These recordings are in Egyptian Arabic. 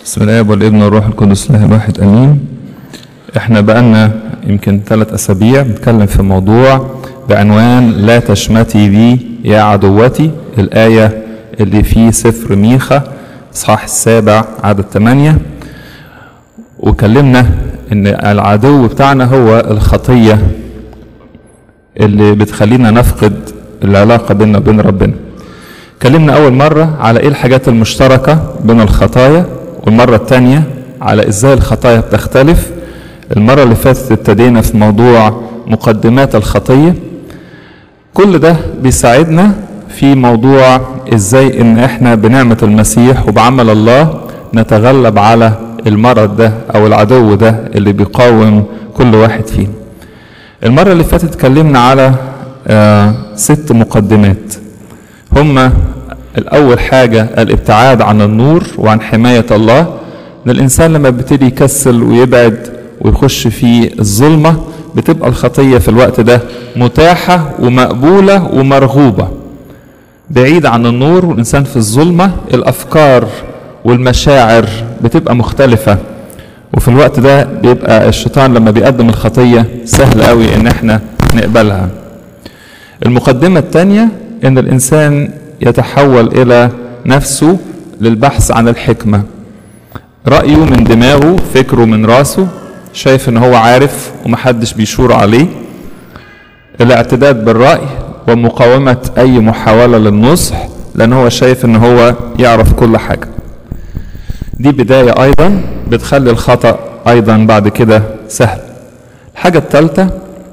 بسم الله والابن والروح القدس الله الواحد امين احنا بقالنا يمكن ثلاث اسابيع بنتكلم في موضوع بعنوان لا تشمتي بي يا عدوتي الايه اللي في سفر ميخا اصحاح السابع عدد ثمانية وكلمنا ان العدو بتاعنا هو الخطيه اللي بتخلينا نفقد العلاقه بيننا وبين ربنا اتكلمنا أول مرة على إيه الحاجات المشتركة بين الخطايا والمرة الثانية على إزاي الخطايا بتختلف المرة اللي فاتت ابتدينا في موضوع مقدمات الخطية كل ده بيساعدنا في موضوع إزاي إن إحنا بنعمة المسيح وبعمل الله نتغلب على المرض ده أو العدو ده اللي بيقاوم كل واحد فينا المرة اللي فاتت اتكلمنا على آه ست مقدمات هما الأول حاجة الابتعاد عن النور وعن حماية الله إن الإنسان لما بيبتدي يكسل ويبعد ويخش في الظلمة بتبقى الخطية في الوقت ده متاحة ومقبولة ومرغوبة بعيد عن النور والإنسان في الظلمة الأفكار والمشاعر بتبقى مختلفة وفي الوقت ده بيبقى الشيطان لما بيقدم الخطية سهل قوي إن احنا نقبلها المقدمة الثانية ان الانسان يتحول الى نفسه للبحث عن الحكمه رايه من دماغه فكره من راسه شايف ان هو عارف ومحدش بيشور عليه الاعتداد بالراي ومقاومه اي محاوله للنصح لان هو شايف ان هو يعرف كل حاجه دي بدايه ايضا بتخلي الخطا ايضا بعد كده سهل الحاجه الثالثه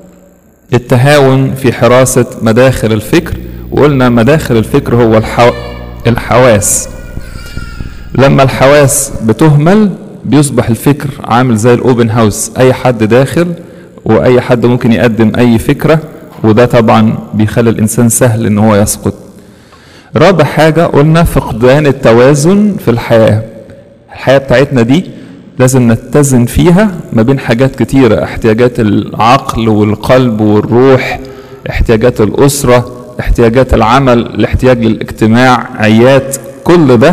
التهاون في حراسه مداخل الفكر وقلنا مداخل الفكر هو الحو... الحواس لما الحواس بتهمل بيصبح الفكر عامل زي الاوبن هاوس اي حد داخل واي حد ممكن يقدم اي فكره وده طبعا بيخلي الانسان سهل ان هو يسقط رابع حاجه قلنا فقدان التوازن في الحياه الحياه بتاعتنا دي لازم نتزن فيها ما بين حاجات كتيره احتياجات العقل والقلب والروح احتياجات الاسره احتياجات العمل الاحتياج للاجتماع عيات كل ده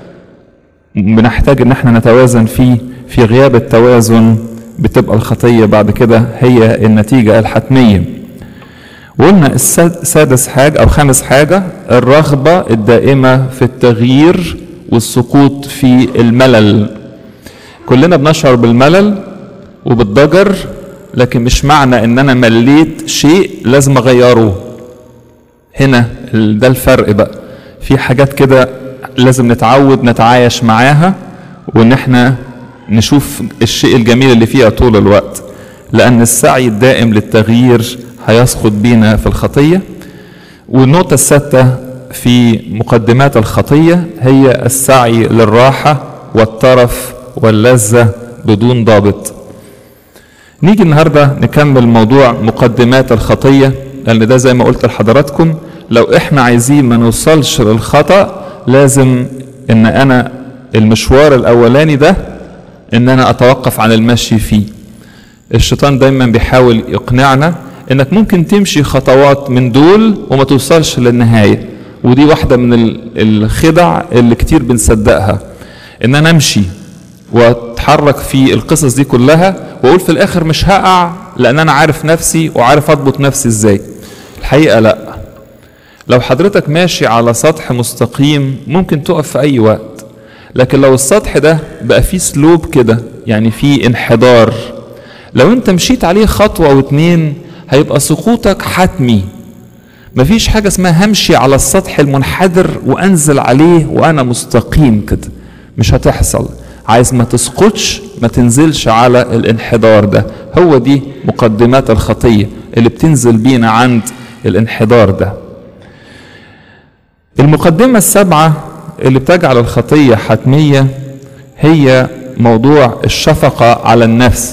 بنحتاج ان احنا نتوازن فيه في غياب التوازن بتبقى الخطيه بعد كده هي النتيجه الحتميه وقلنا السادس حاجه او خامس حاجه الرغبه الدائمه في التغيير والسقوط في الملل كلنا بنشعر بالملل وبالضجر لكن مش معنى ان انا مليت شيء لازم اغيره هنا ده الفرق بقى في حاجات كده لازم نتعود نتعايش معاها وان احنا نشوف الشيء الجميل اللي فيها طول الوقت لان السعي الدائم للتغيير هيسقط بينا في الخطيه والنقطه السادسه في مقدمات الخطيه هي السعي للراحه والترف واللذه بدون ضابط نيجي النهارده نكمل موضوع مقدمات الخطيه لان ده زي ما قلت لحضراتكم لو احنا عايزين ما نوصلش للخطا لازم ان انا المشوار الاولاني ده ان انا اتوقف عن المشي فيه الشيطان دايما بيحاول يقنعنا انك ممكن تمشي خطوات من دول وما توصلش للنهايه ودي واحده من الخدع اللي كتير بنصدقها ان انا امشي واتحرك في القصص دي كلها واقول في الاخر مش هقع لان انا عارف نفسي وعارف اضبط نفسي ازاي الحقيقه لا لو حضرتك ماشي على سطح مستقيم ممكن تقف في اي وقت لكن لو السطح ده بقى فيه سلوب كده يعني فيه انحدار لو انت مشيت عليه خطوة واتنين هيبقى سقوطك حتمي مفيش حاجة اسمها همشي على السطح المنحدر وانزل عليه وانا مستقيم كده مش هتحصل عايز ما تسقطش ما تنزلش على الانحدار ده هو دي مقدمات الخطية اللي بتنزل بينا عند الانحدار ده المقدمة السبعة اللي بتجعل الخطية حتمية هي موضوع الشفقة على النفس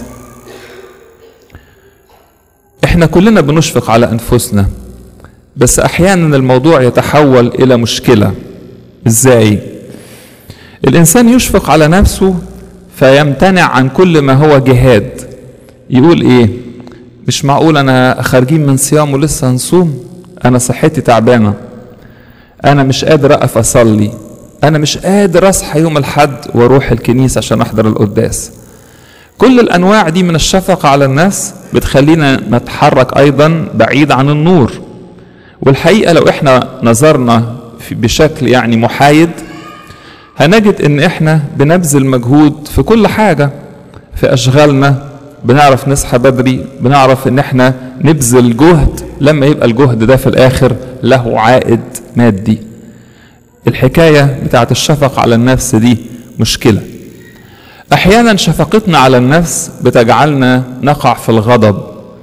احنا كلنا بنشفق على انفسنا بس احيانا الموضوع يتحول الى مشكلة ازاي الانسان يشفق على نفسه فيمتنع عن كل ما هو جهاد يقول ايه مش معقول انا خارجين من صيام ولسه هنصوم انا صحتي تعبانه انا مش قادر اقف اصلي انا مش قادر اصحى يوم الحد واروح الكنيسه عشان احضر القداس كل الانواع دي من الشفقه على الناس بتخلينا نتحرك ايضا بعيد عن النور والحقيقه لو احنا نظرنا بشكل يعني محايد هنجد ان احنا بنبذل مجهود في كل حاجه في اشغالنا بنعرف نصحى بدري بنعرف ان احنا نبذل جهد لما يبقى الجهد ده في الاخر له عائد مادي الحكايه بتاعت الشفقه على النفس دي مشكله احيانا شفقتنا على النفس بتجعلنا نقع في الغضب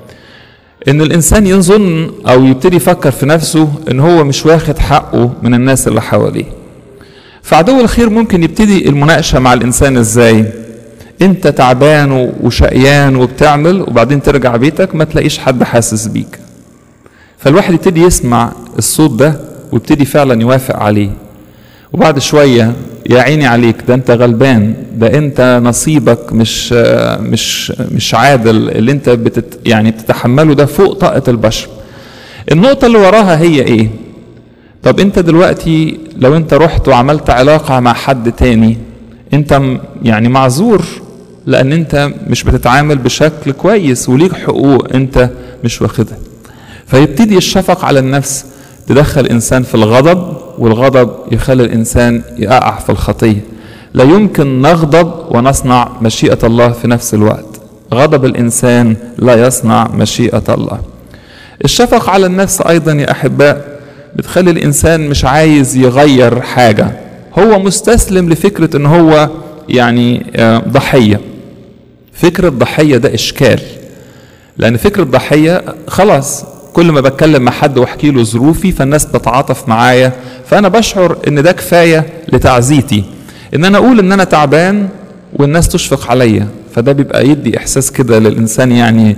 ان الانسان يظن او يبتدي يفكر في نفسه ان هو مش واخد حقه من الناس اللي حواليه فعدو الخير ممكن يبتدي المناقشه مع الانسان ازاي انت تعبان وشقيان وبتعمل وبعدين ترجع بيتك ما تلاقيش حد حاسس بيك فالواحد يبتدي يسمع الصوت ده ويبتدي فعلا يوافق عليه وبعد شوية يا عيني عليك ده انت غلبان ده انت نصيبك مش مش مش عادل اللي انت بتت يعني بتتحمله ده فوق طاقة البشر النقطة اللي وراها هي ايه طب انت دلوقتي لو انت رحت وعملت علاقة مع حد تاني انت يعني معذور لان انت مش بتتعامل بشكل كويس وليك حقوق انت مش واخدها فيبتدي الشفق على النفس تدخل الانسان في الغضب والغضب يخلي الانسان يقع في الخطيه لا يمكن نغضب ونصنع مشيئه الله في نفس الوقت غضب الانسان لا يصنع مشيئه الله الشفق على النفس ايضا يا احباء بتخلي الانسان مش عايز يغير حاجه هو مستسلم لفكره ان هو يعني ضحيه فكره الضحيه ده اشكال لان فكره الضحيه خلاص كل ما بتكلم مع حد واحكي له ظروفي فالناس تتعاطف معايا فانا بشعر ان ده كفايه لتعزيتي ان انا اقول ان انا تعبان والناس تشفق عليا فده بيبقى يدي احساس كده للانسان يعني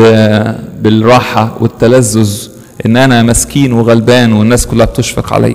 بالراحه والتلذذ ان انا مسكين وغلبان والناس كلها بتشفق عليا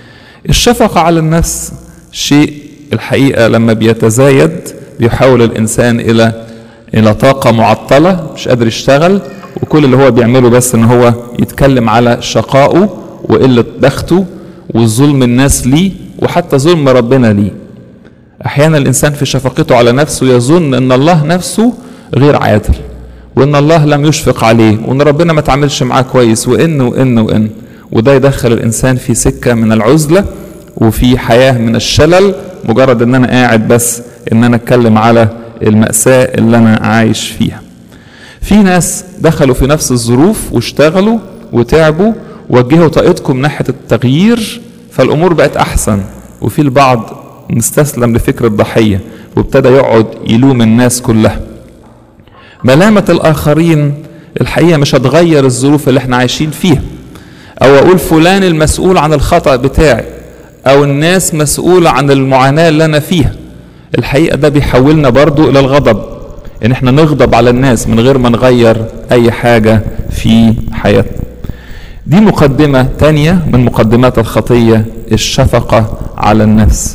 الشفقه على النفس شيء الحقيقه لما بيتزايد بيحول الانسان الى الى طاقه معطله مش قادر يشتغل وكل اللي هو بيعمله بس ان هو يتكلم على شقائه وقلة بخته وظلم الناس ليه وحتى ظلم ربنا ليه احيانا الانسان في شفقته على نفسه يظن ان الله نفسه غير عادل وان الله لم يشفق عليه وان ربنا ما تعاملش معاه كويس وان وان وان وده يدخل الانسان في سكه من العزله وفي حياه من الشلل مجرد ان انا قاعد بس ان انا اتكلم على الماساه اللي انا عايش فيها في ناس دخلوا في نفس الظروف واشتغلوا وتعبوا وجهوا طاقتكم ناحيه التغيير فالامور بقت احسن وفي البعض مستسلم لفكر الضحيه وابتدى يقعد يلوم الناس كلها ملامه الاخرين الحقيقه مش هتغير الظروف اللي احنا عايشين فيها او اقول فلان المسؤول عن الخطا بتاعي او الناس مسؤوله عن المعاناه اللي انا فيها الحقيقه ده بيحولنا برضو الى الغضب ان احنا نغضب على الناس من غير ما نغير اي حاجة في حياتنا دي مقدمة تانية من مقدمات الخطية الشفقة على النفس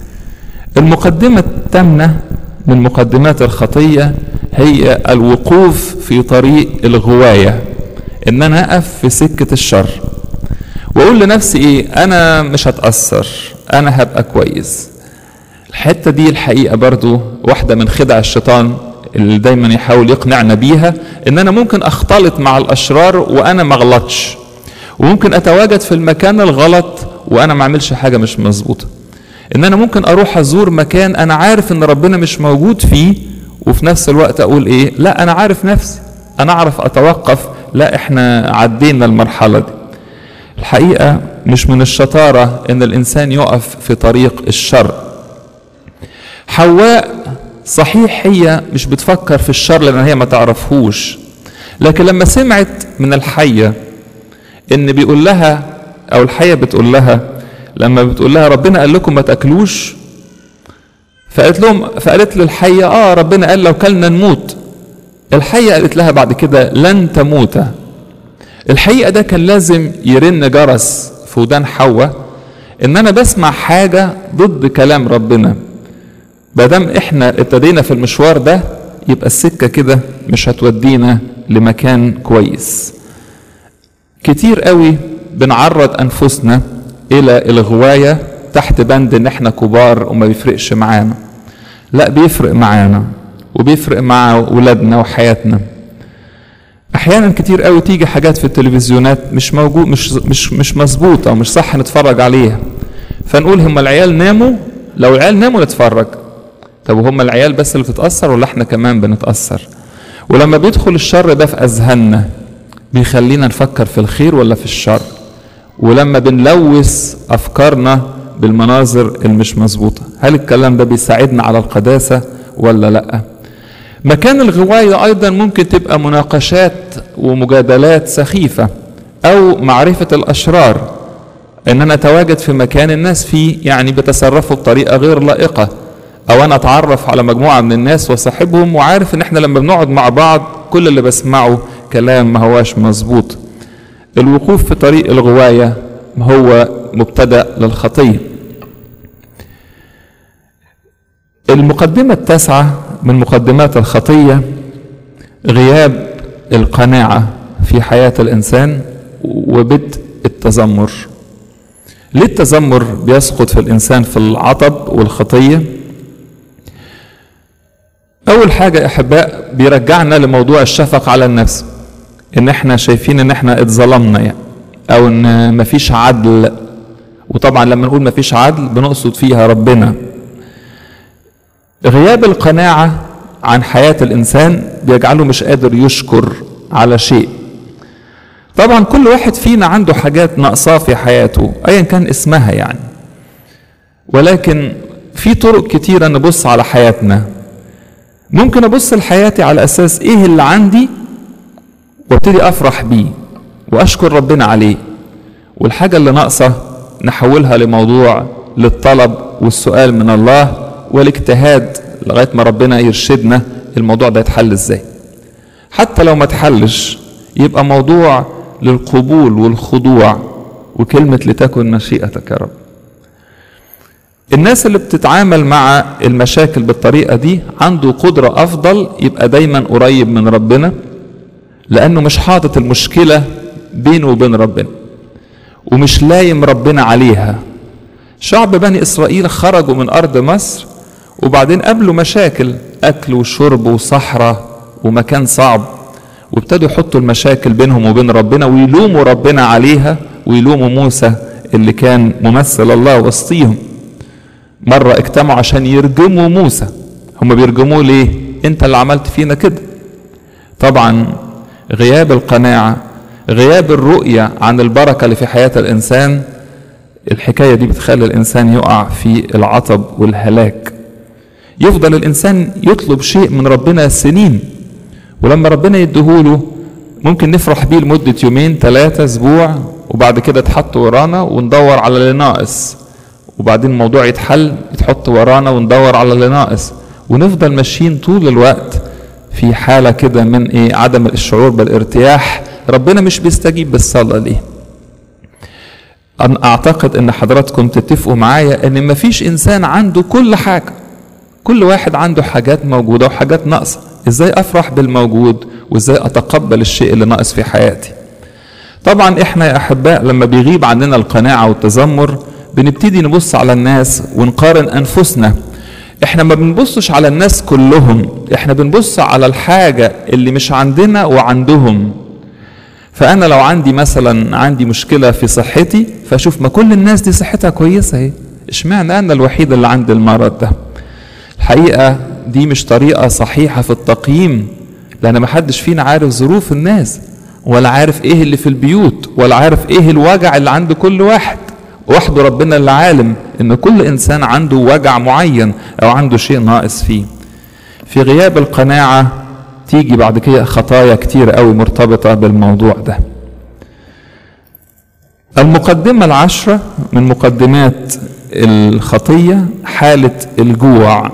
المقدمة الثامنة من مقدمات الخطية هي الوقوف في طريق الغواية ان انا اقف في سكة الشر واقول لنفسي ايه انا مش هتأثر انا هبقى كويس الحتة دي الحقيقة برضو واحدة من خدع الشيطان اللي دايما يحاول يقنعنا بيها ان انا ممكن اختلط مع الاشرار وانا ما اغلطش وممكن اتواجد في المكان الغلط وانا ما اعملش حاجه مش مظبوطه ان انا ممكن اروح ازور مكان انا عارف ان ربنا مش موجود فيه وفي نفس الوقت اقول ايه لا انا عارف نفسي انا اعرف اتوقف لا احنا عدينا المرحله دي الحقيقه مش من الشطاره ان الانسان يقف في طريق الشر حواء صحيح هي مش بتفكر في الشر لان هي ما تعرفهوش لكن لما سمعت من الحيه ان بيقول لها او الحيه بتقول لها لما بتقول لها ربنا قال لكم ما تاكلوش فقالت لهم فقالت للحيه اه ربنا قال لو كلنا نموت الحيه قالت لها بعد كده لن تموتا الحقيقه ده كان لازم يرن جرس في ودان حواء ان انا بسمع حاجه ضد كلام ربنا ما دام احنا ابتدينا في المشوار ده يبقى السكه كده مش هتودينا لمكان كويس كتير قوي بنعرض انفسنا الى الغوايه تحت بند ان احنا كبار وما بيفرقش معانا لا بيفرق معانا وبيفرق مع ولادنا وحياتنا احيانا كتير قوي تيجي حاجات في التلفزيونات مش موجود مش مش مش مظبوطه ومش صح نتفرج عليها فنقول هم العيال ناموا لو العيال ناموا نتفرج طب وهم العيال بس اللي بتتاثر ولا احنا كمان بنتاثر ولما بيدخل الشر ده في اذهاننا بيخلينا نفكر في الخير ولا في الشر ولما بنلوث افكارنا بالمناظر المش مظبوطه هل الكلام ده بيساعدنا على القداسه ولا لا مكان الغوايه ايضا ممكن تبقى مناقشات ومجادلات سخيفه او معرفه الاشرار ان انا اتواجد في مكان الناس فيه يعني بيتصرفوا بطريقه غير لائقه او انا اتعرف على مجموعه من الناس واصاحبهم وعارف ان احنا لما بنقعد مع بعض كل اللي بسمعه كلام ما هواش مظبوط الوقوف في طريق الغوايه هو مبتدا للخطيه المقدمه التاسعه من مقدمات الخطيه غياب القناعه في حياه الانسان وبدء التذمر ليه التذمر بيسقط في الانسان في العطب والخطيه اول حاجه يا احباء بيرجعنا لموضوع الشفقه على النفس ان احنا شايفين ان احنا اتظلمنا يعني او ان مفيش عدل وطبعا لما نقول مفيش عدل بنقصد فيها ربنا غياب القناعه عن حياه الانسان بيجعله مش قادر يشكر على شيء طبعا كل واحد فينا عنده حاجات ناقصاه في حياته ايا كان اسمها يعني ولكن في طرق كتيرة نبص على حياتنا ممكن ابص لحياتي على اساس ايه اللي عندي وابتدي افرح بيه واشكر ربنا عليه والحاجة اللي ناقصة نحولها لموضوع للطلب والسؤال من الله والاجتهاد لغاية ما ربنا يرشدنا الموضوع ده يتحل ازاي حتى لو ما تحلش يبقى موضوع للقبول والخضوع وكلمة لتكن مشيئتك يا رب الناس اللي بتتعامل مع المشاكل بالطريقة دي عنده قدرة أفضل يبقى دايما قريب من ربنا لأنه مش حاطط المشكلة بينه وبين ربنا ومش لايم ربنا عليها شعب بني إسرائيل خرجوا من أرض مصر وبعدين قابلوا مشاكل أكل وشرب وصحراء ومكان صعب وابتدوا يحطوا المشاكل بينهم وبين ربنا ويلوموا ربنا عليها ويلوموا موسى اللي كان ممثل الله وسطيهم مرة اجتمعوا عشان يرجموا موسى هم بيرجموه ليه انت اللي عملت فينا كده طبعا غياب القناعة غياب الرؤية عن البركة اللي في حياة الإنسان الحكاية دي بتخلي الإنسان يقع في العطب والهلاك يفضل الإنسان يطلب شيء من ربنا سنين ولما ربنا يديهوله ممكن نفرح بيه لمدة يومين ثلاثة أسبوع وبعد كده تحط ورانا وندور على اللي ناقص وبعدين الموضوع يتحل يتحط ورانا وندور على اللي ناقص ونفضل ماشيين طول الوقت في حالة كده من إيه عدم الشعور بالارتياح ربنا مش بيستجيب بالصلاة ليه أنا أعتقد أن حضراتكم تتفقوا معايا أن مفيش إنسان عنده كل حاجة كل واحد عنده حاجات موجودة وحاجات ناقصة ازاي افرح بالموجود وازاي اتقبل الشيء اللي ناقص في حياتي طبعا احنا يا احباء لما بيغيب عننا القناعة والتذمر بنبتدي نبص على الناس ونقارن انفسنا احنا ما بنبصش على الناس كلهم احنا بنبص على الحاجة اللي مش عندنا وعندهم فانا لو عندي مثلا عندي مشكلة في صحتي فاشوف ما كل الناس دي صحتها كويسة اهي اشمعنى انا الوحيد اللي عندي المرض ده الحقيقة دي مش طريقة صحيحة في التقييم لأن محدش فينا عارف ظروف الناس ولا عارف ايه اللي في البيوت ولا عارف ايه الوجع اللي عند كل واحد وحده ربنا اللي عالم ان كل انسان عنده وجع معين او عنده شيء ناقص فيه في غياب القناعة تيجي بعد كده خطايا كتير قوي مرتبطة بالموضوع ده المقدمة العشرة من مقدمات الخطية حالة الجوع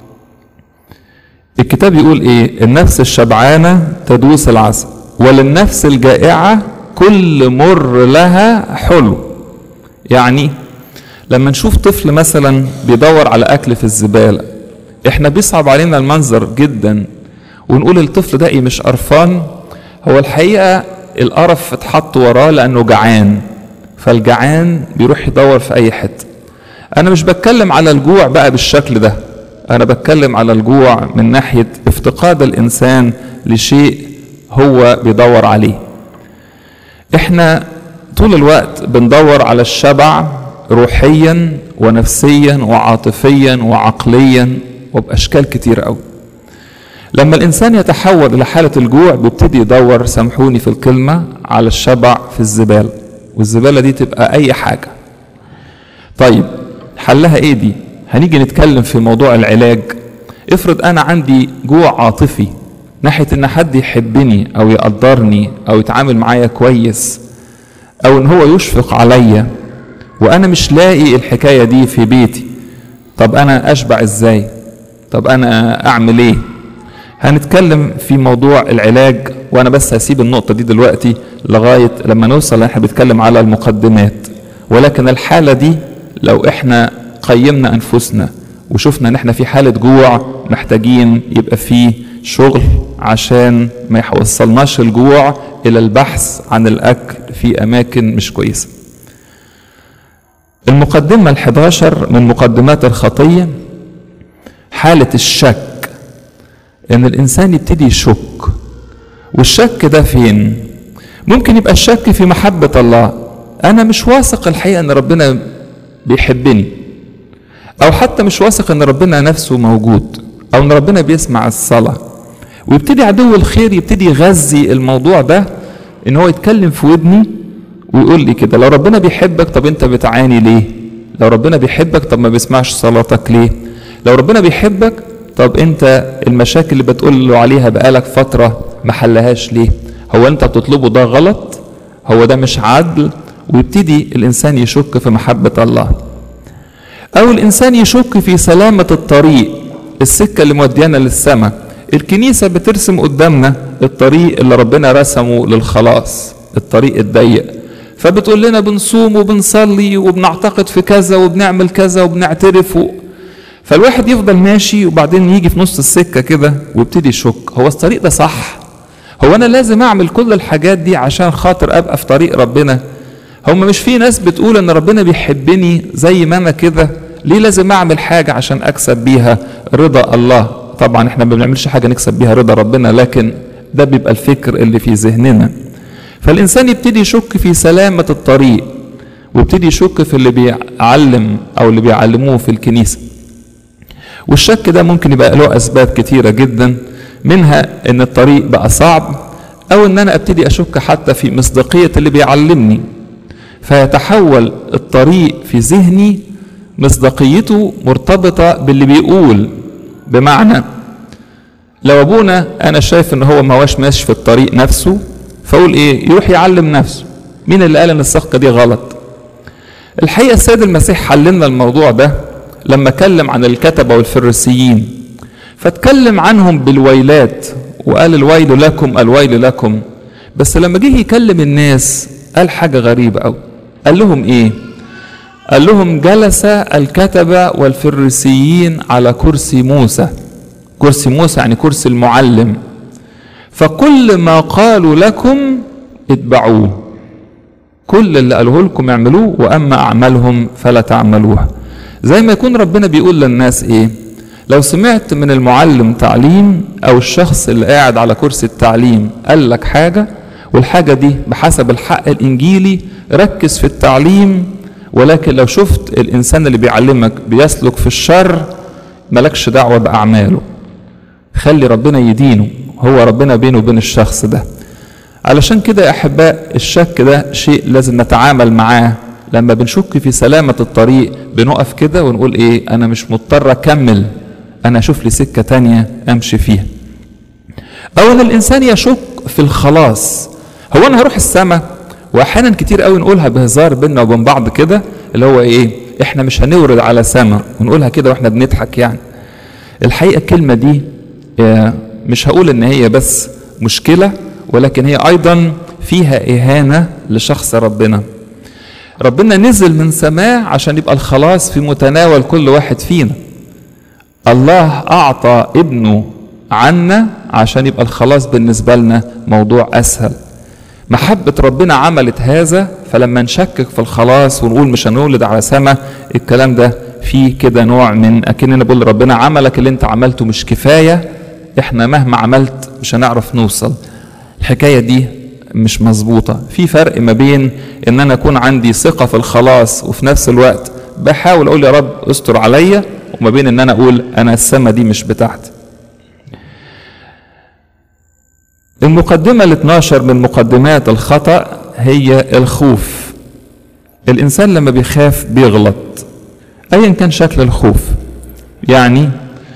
الكتاب يقول ايه النفس الشبعانة تدوس العسل وللنفس الجائعة كل مر لها حلو يعني لما نشوف طفل مثلا بيدور على اكل في الزبالة احنا بيصعب علينا المنظر جدا ونقول الطفل ده ايه مش قرفان هو الحقيقة القرف اتحط وراه لانه جعان فالجعان بيروح يدور في اي حته انا مش بتكلم على الجوع بقى بالشكل ده انا بتكلم على الجوع من ناحيه افتقاد الانسان لشيء هو بيدور عليه احنا طول الوقت بندور على الشبع روحيا ونفسيا وعاطفيا وعقليا وباشكال كتير قوي لما الانسان يتحول لحاله الجوع بيبتدي يدور سامحوني في الكلمه على الشبع في الزباله والزباله دي تبقى اي حاجه طيب حلها ايه دي هنيجي نتكلم في موضوع العلاج افرض انا عندي جوع عاطفي ناحيه ان حد يحبني او يقدرني او يتعامل معايا كويس او ان هو يشفق عليا وانا مش لاقي الحكايه دي في بيتي طب انا اشبع ازاي طب انا اعمل ايه هنتكلم في موضوع العلاج وانا بس هسيب النقطه دي دلوقتي لغايه لما نوصل احنا بنتكلم على المقدمات ولكن الحاله دي لو احنا قيمنا انفسنا وشفنا ان احنا في حاله جوع محتاجين يبقى فيه شغل عشان ما يوصلناش الجوع الى البحث عن الاكل في اماكن مش كويسه المقدمه ال11 من مقدمات الخطيه حاله الشك ان الانسان يبتدي يشك والشك ده فين ممكن يبقى الشك في محبه الله انا مش واثق الحقيقه ان ربنا بيحبني او حتى مش واثق ان ربنا نفسه موجود او ان ربنا بيسمع الصلاه ويبتدي عدو الخير يبتدي يغذي الموضوع ده ان هو يتكلم في ودني ويقول لي كده لو ربنا بيحبك طب انت بتعاني ليه لو ربنا بيحبك طب ما بيسمعش صلاتك ليه لو ربنا بيحبك طب انت المشاكل اللي بتقول له عليها بقالك فتره ما حلهاش ليه هو انت بتطلبه ده غلط هو ده مش عدل ويبتدي الانسان يشك في محبه الله او الانسان يشك في سلامه الطريق السكه اللي موديانا للسماء الكنيسه بترسم قدامنا الطريق اللي ربنا رسمه للخلاص الطريق الضيق فبتقول لنا بنصوم وبنصلي وبنعتقد في كذا وبنعمل كذا وبنعترف و... فالواحد يفضل ماشي وبعدين يجي في نص السكه كده ويبتدي يشك هو الطريق ده صح هو انا لازم اعمل كل الحاجات دي عشان خاطر ابقى في طريق ربنا هم مش في ناس بتقول ان ربنا بيحبني زي ما انا كده ليه لازم اعمل حاجه عشان اكسب بيها رضا الله طبعا احنا ما بنعملش حاجه نكسب بيها رضا ربنا لكن ده بيبقى الفكر اللي في ذهننا فالانسان يبتدي يشك في سلامه الطريق ويبتدي يشك في اللي بيعلم او اللي بيعلموه في الكنيسه والشك ده ممكن يبقى له اسباب كتيره جدا منها ان الطريق بقى صعب او ان انا ابتدي اشك حتى في مصداقيه اللي بيعلمني فيتحول الطريق في ذهني مصداقيته مرتبطه باللي بيقول بمعنى لو ابونا انا شايف ان هو ما هوش ماشي في الطريق نفسه فاقول ايه يروح يعلم نفسه مين اللي قال ان الصفقه دي غلط الحقيقه السيد المسيح حللنا الموضوع ده لما كلم عن الكتبه والفريسيين فاتكلم عنهم بالويلات وقال الويل لكم الويل لكم بس لما جه يكلم الناس قال حاجه غريبه قوي قال لهم ايه قال لهم جلس الكتبه والفريسيين على كرسي موسى كرسي موسى يعني كرسي المعلم فكل ما قالوا لكم اتبعوه كل اللي قالوه لكم اعملوه واما اعمالهم فلا تعملوها زي ما يكون ربنا بيقول للناس ايه لو سمعت من المعلم تعليم او الشخص اللي قاعد على كرسي التعليم قال لك حاجه والحاجه دي بحسب الحق الانجيلي ركز في التعليم ولكن لو شفت الانسان اللي بيعلمك بيسلك في الشر ملكش دعوه باعماله خلي ربنا يدينه هو ربنا بينه وبين الشخص ده علشان كده يا احباء الشك ده شيء لازم نتعامل معاه لما بنشك في سلامة الطريق بنقف كده ونقول ايه انا مش مضطر اكمل انا اشوف لي سكة تانية امشي فيها او ان الانسان يشك في الخلاص هو انا هروح السماء واحيانا كتير قوي نقولها بهزار بينا وبين بعض كده اللي هو ايه احنا مش هنورد على سما ونقولها كده واحنا بنضحك يعني الحقيقة الكلمة دي مش هقول ان هي بس مشكلة ولكن هي ايضا فيها اهانة لشخص ربنا ربنا نزل من سماه عشان يبقى الخلاص في متناول كل واحد فينا الله اعطى ابنه عنا عشان يبقى الخلاص بالنسبه لنا موضوع اسهل محبة ربنا عملت هذا فلما نشكك في الخلاص ونقول مش هنولد على سما الكلام ده في كده نوع من اكننا بقول ربنا عملك اللي انت عملته مش كفايه احنا مهما عملت مش هنعرف نوصل الحكايه دي مش مظبوطه في فرق ما بين ان انا اكون عندي ثقه في الخلاص وفي نفس الوقت بحاول اقول يا رب استر عليا وما بين ان انا اقول انا السما دي مش بتاعتي المقدمة ال 12 من مقدمات الخطأ هي الخوف. الإنسان لما بيخاف بيغلط. أيا كان شكل الخوف. يعني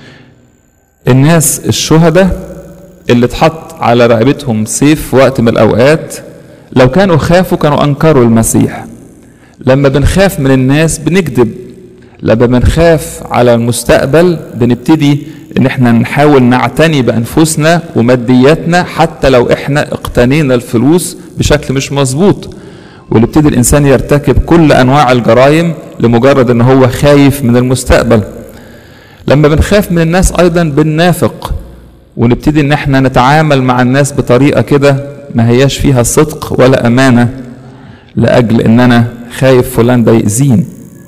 الناس الشهداء اللي اتحط على رقبتهم سيف في وقت من الأوقات لو كانوا خافوا كانوا أنكروا المسيح. لما بنخاف من الناس بنكذب. لما بنخاف على المستقبل بنبتدي ان احنا نحاول نعتني بانفسنا ومادياتنا حتى لو احنا اقتنينا الفلوس بشكل مش مظبوط ويبتدي الانسان يرتكب كل انواع الجرائم لمجرد ان هو خايف من المستقبل لما بنخاف من الناس ايضا بننافق ونبتدي ان احنا نتعامل مع الناس بطريقه كده ما هياش فيها صدق ولا امانه لاجل ان انا خايف فلان ده يأذيني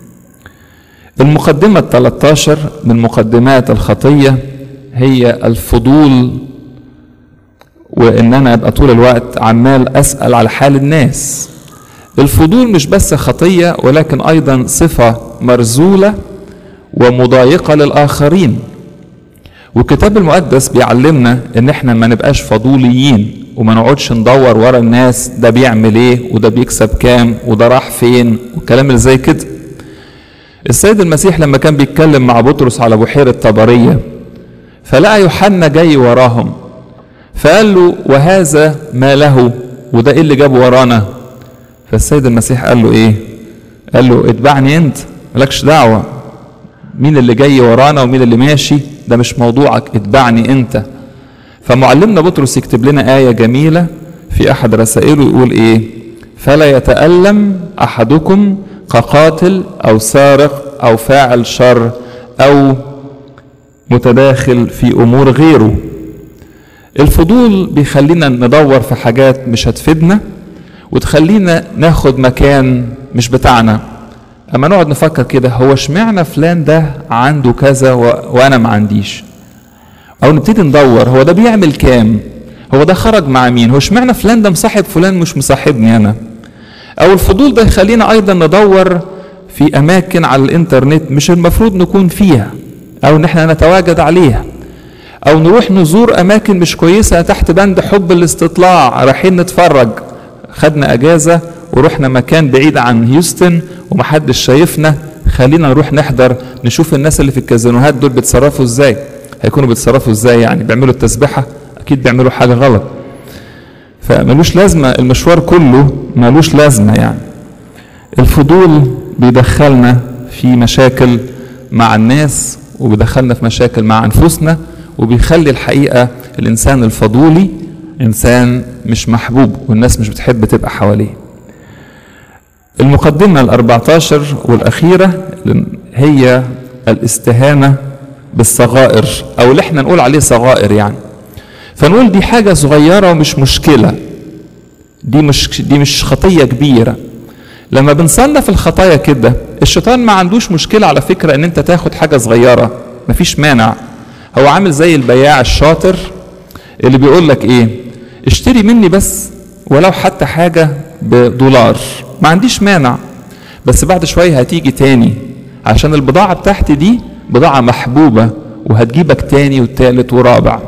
المقدمة ال 13 من مقدمات الخطية هي الفضول وإن أنا أبقى طول الوقت عمال أسأل على حال الناس. الفضول مش بس خطية ولكن أيضا صفة مرزولة ومضايقة للآخرين. والكتاب المقدس بيعلمنا إن إحنا ما نبقاش فضوليين وما نقعدش ندور ورا الناس ده بيعمل إيه وده بيكسب كام وده راح فين والكلام اللي زي كده. السيد المسيح لما كان بيتكلم مع بطرس على بحيرة طبرية فلقى يوحنا جاي وراهم فقال له وهذا ما له وده ايه اللي جابه ورانا فالسيد المسيح قال له ايه قال له اتبعني انت مالكش دعوة مين اللي جاي ورانا ومين اللي ماشي ده مش موضوعك اتبعني انت فمعلمنا بطرس يكتب لنا آية جميلة في أحد رسائله يقول إيه فلا يتألم أحدكم كقاتل أو سارق أو فاعل شر أو متداخل في أمور غيره الفضول بيخلينا ندور في حاجات مش هتفيدنا وتخلينا ناخد مكان مش بتاعنا اما نقعد نفكر كده هو اشمعنى فلان ده عنده كذا و... وانا ما عنديش او نبتدي ندور هو ده بيعمل كام هو ده خرج مع مين هو اشمعنى فلان ده مصاحب فلان مش مصاحبني انا او الفضول ده يخلينا ايضا ندور في اماكن على الانترنت مش المفروض نكون فيها او ان احنا نتواجد عليها او نروح نزور اماكن مش كويسه تحت بند حب الاستطلاع رايحين نتفرج خدنا اجازه ورحنا مكان بعيد عن هيوستن ومحدش شايفنا خلينا نروح نحضر نشوف الناس اللي في الكازينوهات دول بيتصرفوا ازاي هيكونوا بيتصرفوا ازاي يعني بيعملوا التسبحه اكيد بيعملوا حاجه غلط فملوش لازمه المشوار كله ملوش لازمه يعني الفضول بيدخلنا في مشاكل مع الناس وبيدخلنا في مشاكل مع انفسنا وبيخلي الحقيقه الانسان الفضولي انسان مش محبوب والناس مش بتحب تبقى حواليه المقدمة الأربعتاشر والأخيرة هي الاستهانة بالصغائر أو اللي احنا نقول عليه صغائر يعني فنقول دي حاجة صغيرة ومش مشكلة دي مش دي مش خطية كبيرة لما بنصنف الخطايا كده الشيطان ما عندوش مشكلة على فكرة ان انت تاخد حاجة صغيرة مفيش مانع هو عامل زي البياع الشاطر اللي بيقول لك ايه اشتري مني بس ولو حتى حاجة بدولار ما عنديش مانع بس بعد شوية هتيجي تاني عشان البضاعة بتاعتي دي بضاعة محبوبة وهتجيبك تاني والتالت ورابع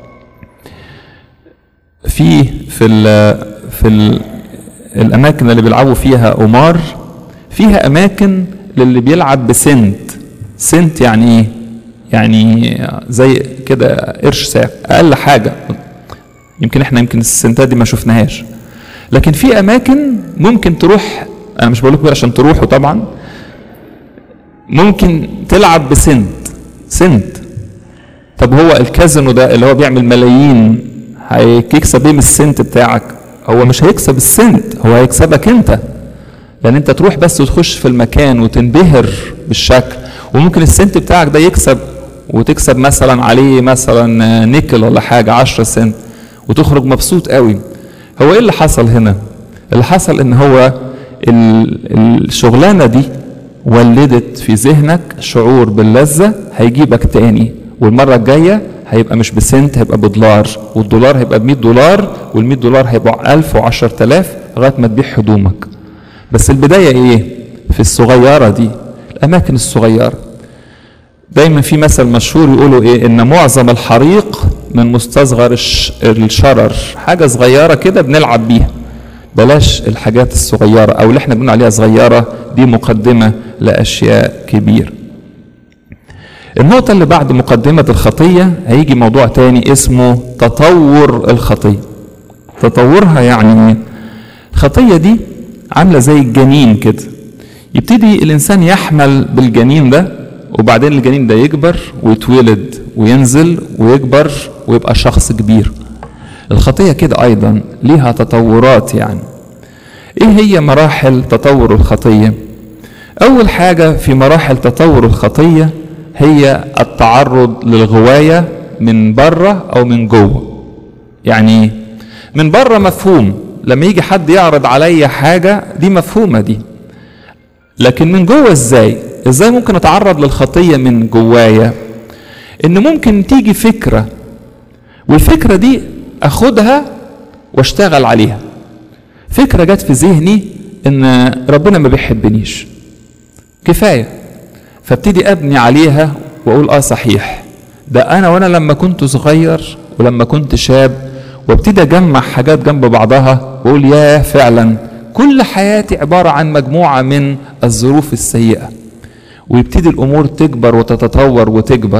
في في ال في ال الأماكن اللي بيلعبوا فيها قمار فيها أماكن للي بيلعب بسنت سنت يعني إيه؟ يعني زي كده قرش ساعة أقل حاجة يمكن احنا يمكن السنتات دي ما شفناهاش لكن في اماكن ممكن تروح انا مش بقول لكم عشان تروحوا طبعا ممكن تلعب بسنت سنت طب هو الكازينو ده اللي هو بيعمل ملايين هيكسب ايه من السنت بتاعك هو مش هيكسب السنت هو هيكسبك انت لان انت تروح بس وتخش في المكان وتنبهر بالشكل وممكن السنت بتاعك ده يكسب وتكسب مثلا عليه مثلا نيكل ولا حاجه 10 سنت وتخرج مبسوط قوي هو ايه اللي حصل هنا اللي حصل ان هو الشغلانه دي ولدت في ذهنك شعور باللذة هيجيبك تاني والمرة الجاية هيبقى مش بسنت هيبقى بدولار والدولار هيبقى ب 100 دولار وال 100 دولار هيبقى 1000 و10000 لغايه ما تبيع هدومك بس البدايه ايه في الصغيره دي الاماكن الصغيره دايما في مثل مشهور يقولوا ايه ان معظم الحريق من مستصغر الشرر حاجه صغيره كده بنلعب بيها بلاش الحاجات الصغيره او اللي احنا بنقول عليها صغيره دي مقدمه لاشياء كبيره النقطة اللي بعد مقدمة الخطية هيجي موضوع تاني اسمه تطور الخطية تطورها يعني الخطية دي عاملة زي الجنين كده يبتدي الإنسان يحمل بالجنين ده وبعدين الجنين ده يكبر ويتولد وينزل ويكبر ويبقى شخص كبير الخطية كده أيضا ليها تطورات يعني إيه هي مراحل تطور الخطية أول حاجة في مراحل تطور الخطية هي التعرض للغواية من بره أو من جوه يعني من بره مفهوم لما يجي حد يعرض عليا حاجة دي مفهومة دي لكن من جوه ازاي ازاي ممكن اتعرض للخطية من جوايا ان ممكن تيجي فكرة والفكرة دي اخدها واشتغل عليها فكرة جت في ذهني ان ربنا ما بيحبنيش كفاية فابتدي ابني عليها واقول اه صحيح ده انا وانا لما كنت صغير ولما كنت شاب وابتدي اجمع حاجات جنب بعضها واقول ياه فعلا كل حياتي عباره عن مجموعه من الظروف السيئه ويبتدي الامور تكبر وتتطور وتكبر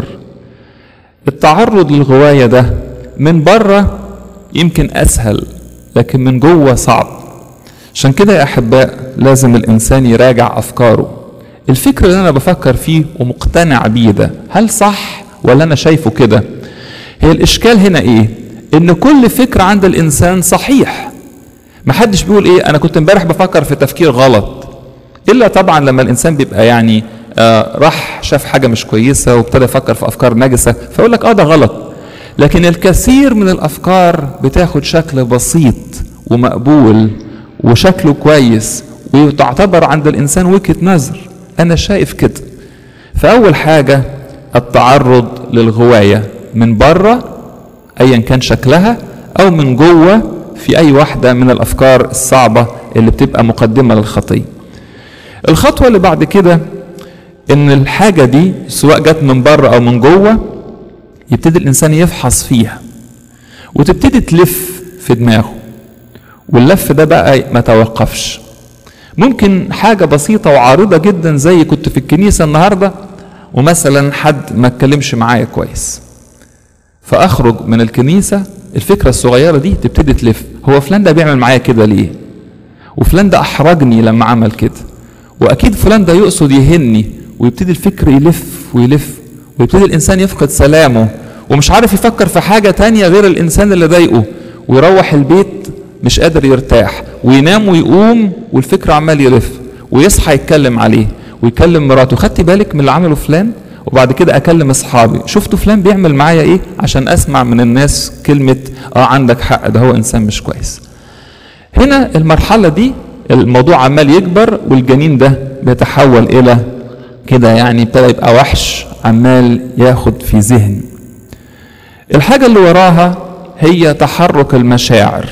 التعرض للغوايه ده من بره يمكن اسهل لكن من جوه صعب عشان كده يا احباء لازم الانسان يراجع افكاره الفكر اللي انا بفكر فيه ومقتنع بيه ده هل صح ولا انا شايفه كده هي الاشكال هنا ايه ان كل فكر عند الانسان صحيح محدش بيقول ايه انا كنت امبارح بفكر في تفكير غلط الا طبعا لما الانسان بيبقى يعني آه راح شاف حاجه مش كويسه وابتدى يفكر في افكار نجسه فيقول لك اه ده غلط لكن الكثير من الافكار بتاخد شكل بسيط ومقبول وشكله كويس وتعتبر عند الانسان وجهه نظر انا شايف كده فاول حاجه التعرض للغوايه من بره ايا كان شكلها او من جوه في اي واحده من الافكار الصعبه اللي بتبقى مقدمه للخطيه الخطوه اللي بعد كده ان الحاجه دي سواء جت من بره او من جوه يبتدي الانسان يفحص فيها وتبتدي تلف في دماغه واللف ده بقى ما توقفش ممكن حاجة بسيطة وعارضة جدا زي كنت في الكنيسة النهاردة ومثلا حد ما اتكلمش معايا كويس فأخرج من الكنيسة الفكرة الصغيرة دي تبتدي تلف هو فلان ده بيعمل معايا كده ليه وفلان ده أحرجني لما عمل كده وأكيد فلان ده يقصد يهني ويبتدي الفكر يلف ويلف ويبتدي الإنسان يفقد سلامه ومش عارف يفكر في حاجة تانية غير الإنسان اللي ضايقه ويروح البيت مش قادر يرتاح وينام ويقوم والفكر عمال يلف ويصحى يتكلم عليه ويكلم مراته خدتي بالك من اللي عمله فلان وبعد كده اكلم اصحابي شفتوا فلان بيعمل معايا ايه عشان اسمع من الناس كلمه اه عندك حق ده هو انسان مش كويس هنا المرحله دي الموضوع عمال يكبر والجنين ده بيتحول الى كده يعني ابتدى يبقى وحش عمال ياخد في ذهن الحاجه اللي وراها هي تحرك المشاعر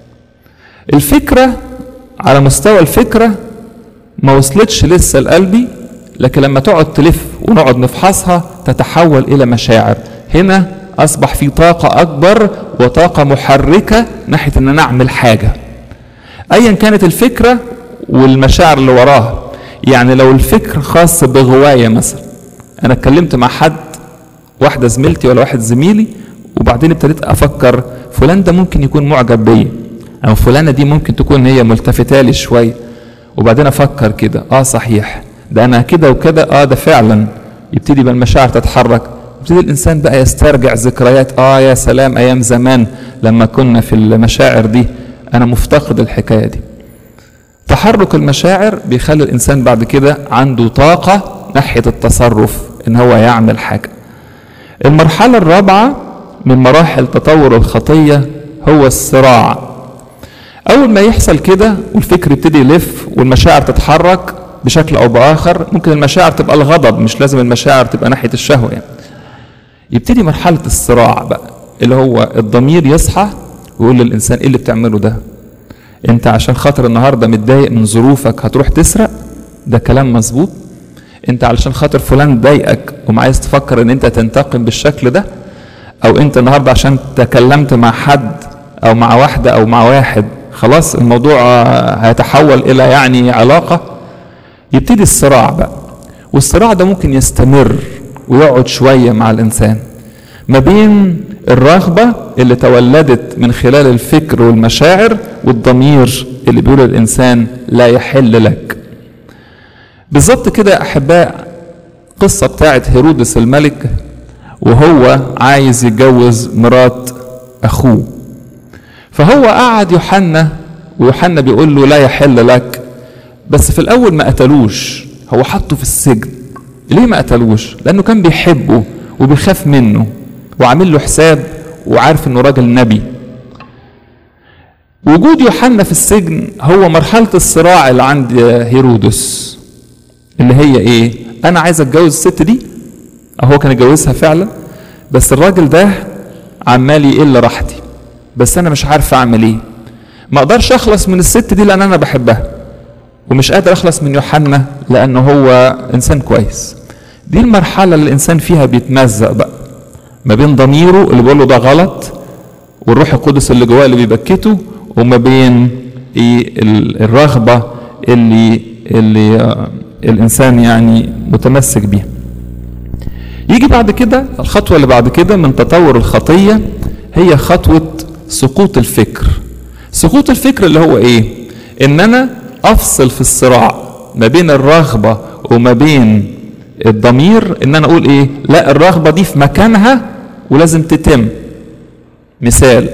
الفكرة على مستوى الفكرة ما وصلتش لسه لقلبي لكن لما تقعد تلف ونقعد نفحصها تتحول إلى مشاعر هنا أصبح في طاقة أكبر وطاقة محركة ناحية أن أنا أعمل حاجة أيا كانت الفكرة والمشاعر اللي وراها يعني لو الفكر خاص بغواية مثلا أنا اتكلمت مع حد واحدة زميلتي ولا واحد زميلي وبعدين ابتديت أفكر فلان ده ممكن يكون معجب بيا او فلانه دي ممكن تكون هي ملتفته لي شويه وبعدين افكر كده اه صحيح ده انا كده وكده اه ده فعلا يبتدي بقى المشاعر تتحرك يبتدي الانسان بقى يسترجع ذكريات اه يا سلام ايام زمان لما كنا في المشاعر دي انا مفتقد الحكايه دي تحرك المشاعر بيخلي الانسان بعد كده عنده طاقه ناحيه التصرف ان هو يعمل حاجه المرحله الرابعه من مراحل تطور الخطيه هو الصراع اول ما يحصل كده والفكر يبتدي يلف والمشاعر تتحرك بشكل او باخر ممكن المشاعر تبقى الغضب مش لازم المشاعر تبقى ناحيه الشهوه يعني يبتدي مرحله الصراع بقى اللي هو الضمير يصحى ويقول للانسان ايه اللي بتعمله ده انت عشان خاطر النهارده متضايق من ظروفك هتروح تسرق ده كلام مظبوط انت علشان خاطر فلان ضايقك وعايز تفكر ان انت تنتقم بالشكل ده او انت النهارده عشان تكلمت مع حد او مع واحده او مع واحد خلاص الموضوع هيتحول الى يعني علاقه يبتدي الصراع بقى والصراع ده ممكن يستمر ويقعد شويه مع الانسان ما بين الرغبه اللي تولدت من خلال الفكر والمشاعر والضمير اللي بيقول الانسان لا يحل لك بالظبط كده يا احباء قصه بتاعت هيرودس الملك وهو عايز يتجوز مرات اخوه فهو قعد يوحنا ويوحنا بيقول له لا يحل لك بس في الاول ما قتلوش هو حطه في السجن ليه ما قتلوش لانه كان بيحبه وبيخاف منه وعامل له حساب وعارف انه راجل نبي وجود يوحنا في السجن هو مرحله الصراع اللي عند هيرودس اللي هي ايه انا عايز اتجوز الست دي هو كان اتجوزها فعلا بس الراجل ده عمال يقل راحتي بس انا مش عارف اعمل ايه ما اقدرش اخلص من الست دي لان انا بحبها ومش قادر اخلص من يوحنا لانه هو انسان كويس دي المرحله اللي الانسان فيها بيتمزق بقى ما بين ضميره اللي بيقول له ده غلط والروح القدس اللي جواه اللي بيبكته وما بين ايه الرغبه اللي اللي الانسان يعني متمسك بيها يجي بعد كده الخطوه اللي بعد كده من تطور الخطيه هي خطوه سقوط الفكر سقوط الفكر اللي هو ايه ان انا افصل في الصراع ما بين الرغبه وما بين الضمير ان انا اقول ايه لا الرغبه دي في مكانها ولازم تتم مثال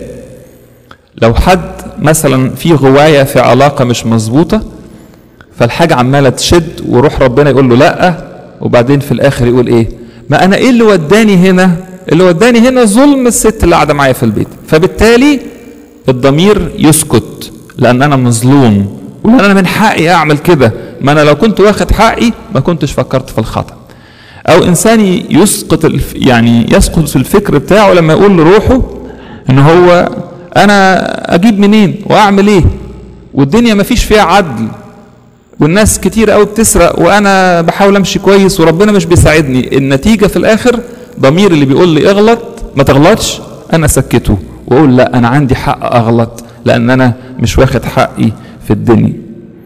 لو حد مثلا في غوايه في علاقه مش مظبوطه فالحاجه عماله تشد وروح ربنا يقول له لا وبعدين في الاخر يقول ايه ما انا ايه اللي وداني هنا اللي وداني هنا ظلم الست اللي قاعده معايا في البيت فبالتالي الضمير يسكت لان انا مظلوم ولان انا من حقي اعمل كده ما انا لو كنت واخد حقي ما كنتش فكرت في الخطا او انسان يسقط الف يعني يسقط في الفكر بتاعه لما يقول لروحه ان هو انا اجيب منين واعمل ايه والدنيا ما فيش فيها عدل والناس كتير قوي بتسرق وانا بحاول امشي كويس وربنا مش بيساعدني النتيجه في الاخر ضمير اللي بيقول لي اغلط ما تغلطش انا سكته واقول لا انا عندي حق اغلط لان انا مش واخد حقي في الدنيا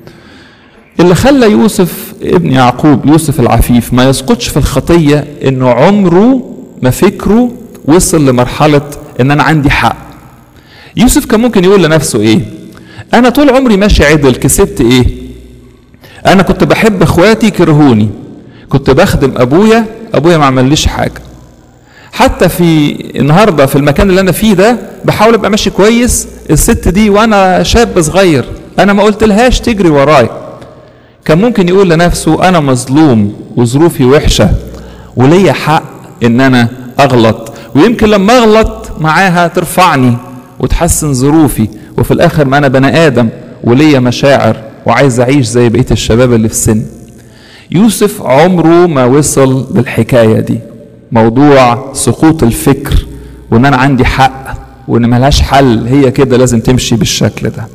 اللي خلى يوسف ابن يعقوب يوسف العفيف ما يسقطش في الخطيه انه عمره ما فكره وصل لمرحله ان انا عندي حق يوسف كان ممكن يقول لنفسه ايه انا طول عمري ماشي عدل كسبت ايه انا كنت بحب اخواتي كرهوني كنت بخدم ابويا ابويا ما عمليش حاجه حتى في النهارده في المكان اللي انا فيه ده بحاول ابقى ماشي كويس الست دي وانا شاب صغير انا ما قلت لهاش تجري وراي كان ممكن يقول لنفسه انا مظلوم وظروفي وحشه وليا حق ان انا اغلط ويمكن لما اغلط معاها ترفعني وتحسن ظروفي وفي الاخر ما انا بني ادم وليا مشاعر وعايز اعيش زي بقيه الشباب اللي في سن يوسف عمره ما وصل للحكايه دي موضوع سقوط الفكر وان انا عندي حق وان ملهاش حل هي كده لازم تمشي بالشكل ده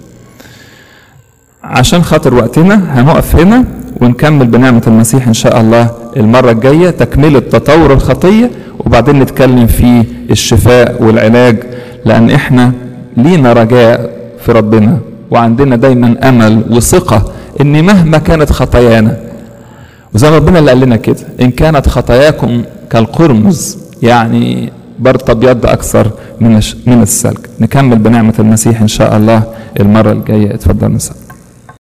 عشان خاطر وقتنا هنقف هنا ونكمل بنعمة المسيح إن شاء الله المرة الجاية تكملة تطور الخطية وبعدين نتكلم في الشفاء والعلاج لأن إحنا لينا رجاء في ربنا وعندنا دايما أمل وثقة إن مهما كانت خطايانا وزي ما ربنا اللي قال لنا كده إن كانت خطاياكم كالقرمز يعني برضه ابيض اكثر من من السلك نكمل بنعمه المسيح ان شاء الله المره الجايه اتفضل نسأل